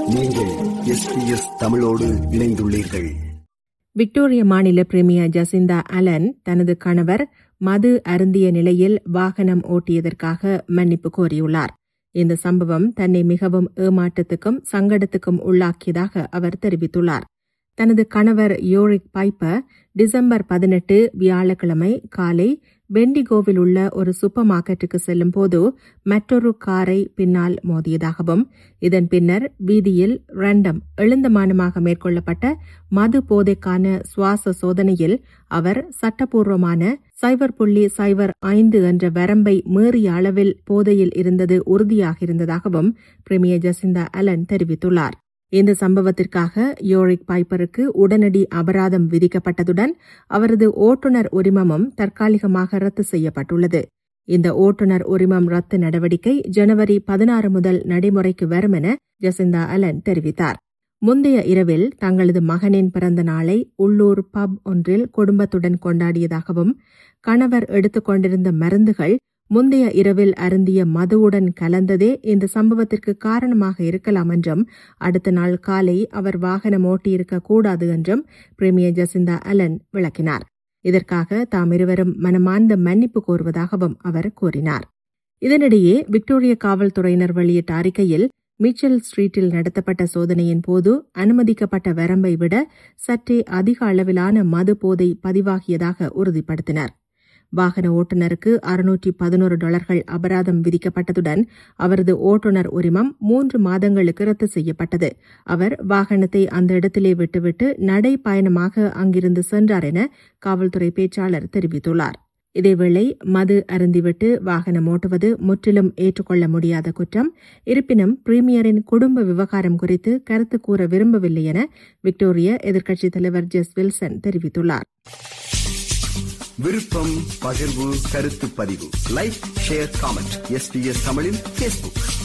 நீங்கள் எஸ்பிஎஸ் தமிழோடு இணைந்துள்ளீர்கள் விக்டோரிய மாநில பிரீமியர் ஜசிந்தா அலன் தனது கணவர் மது அருந்திய நிலையில் வாகனம் ஓட்டியதற்காக மன்னிப்பு கோரியுள்ளார் இந்த சம்பவம் தன்னை மிகவும் ஏமாற்றத்துக்கும் சங்கடத்துக்கும் உள்ளாக்கியதாக அவர் தெரிவித்துள்ளார் தனது கணவர் யோரிக் பைப்பர் டிசம்பர் பதினெட்டு வியாழக்கிழமை காலை பெண்டிகோவில் உள்ள ஒரு சூப்பர் மார்க்கெட்டுக்கு செல்லும் போது மற்றொரு காரை பின்னால் மோதியதாகவும் இதன் பின்னர் வீதியில் ரண்டம் எழுந்தமானமாக மேற்கொள்ளப்பட்ட மது போதைக்கான சுவாச சோதனையில் அவர் சட்டப்பூர்வமான சைபர் புள்ளி சைபர் ஐந்து என்ற வரம்பை மீறிய அளவில் போதையில் இருந்தது உறுதியாகியிருந்ததாகவும் பிரிமியர் ஜசிந்தா அலன் தெரிவித்துள்ளார் இந்த சம்பவத்திற்காக யோரிக் பைப்பருக்கு உடனடி அபராதம் விதிக்கப்பட்டதுடன் அவரது ஓட்டுநர் உரிமமும் தற்காலிகமாக ரத்து செய்யப்பட்டுள்ளது இந்த ஓட்டுநர் உரிமம் ரத்து நடவடிக்கை ஜனவரி பதினாறு முதல் நடைமுறைக்கு வரும் என ஜசிந்தா அலன் தெரிவித்தார் முந்தைய இரவில் தங்களது மகனின் பிறந்த நாளை உள்ளூர் பப் ஒன்றில் குடும்பத்துடன் கொண்டாடியதாகவும் கணவர் எடுத்துக் கொண்டிருந்த மருந்துகள் முந்தைய இரவில் அருந்திய மதுவுடன் கலந்ததே இந்த சம்பவத்திற்கு காரணமாக இருக்கலாம் என்றும் அடுத்த நாள் காலை அவர் வாகனம் ஓட்டியிருக்க கூடாது என்றும் பிரேமியர் ஜசிந்தா அலன் விளக்கினார் இதற்காக தாம் இருவரும் மனமார்ந்த மன்னிப்பு கோருவதாகவும் அவர் கூறினார் இதனிடையே விக்டோரிய காவல்துறையினர் வெளியிட்ட அறிக்கையில் மிச்சல் ஸ்ட்ரீட்டில் நடத்தப்பட்ட சோதனையின் போது அனுமதிக்கப்பட்ட வரம்பை விட சற்றே அதிக அளவிலான மது போதை பதிவாகியதாக உறுதிப்படுத்தினர் வாகன ஓட்டுநருக்கு அறுநூற்றி பதினோரு டாலர்கள் அபராதம் விதிக்கப்பட்டதுடன் அவரது ஓட்டுநர் உரிமம் மூன்று மாதங்களுக்கு ரத்து செய்யப்பட்டது அவர் வாகனத்தை அந்த இடத்திலே விட்டுவிட்டு நடைப்பயணமாக அங்கிருந்து சென்றார் என காவல்துறை பேச்சாளர் தெரிவித்துள்ளார் இதேவேளை மது அருந்திவிட்டு வாகனம் ஓட்டுவது முற்றிலும் ஏற்றுக்கொள்ள முடியாத குற்றம் இருப்பினும் பிரீமியரின் குடும்ப விவகாரம் குறித்து கருத்து கூற விரும்பவில்லை என விக்டோரிய எதிர்க்கட்சித் தலைவர் ஜெஸ் வில்சன் தெரிவித்துள்ளார் விருப்பம் பகிர்வு கருத்து பதிவு லைக் ஷேர் காமெண்ட் எஸ்பிஎஸ் தமிழின் பேஸ்புக்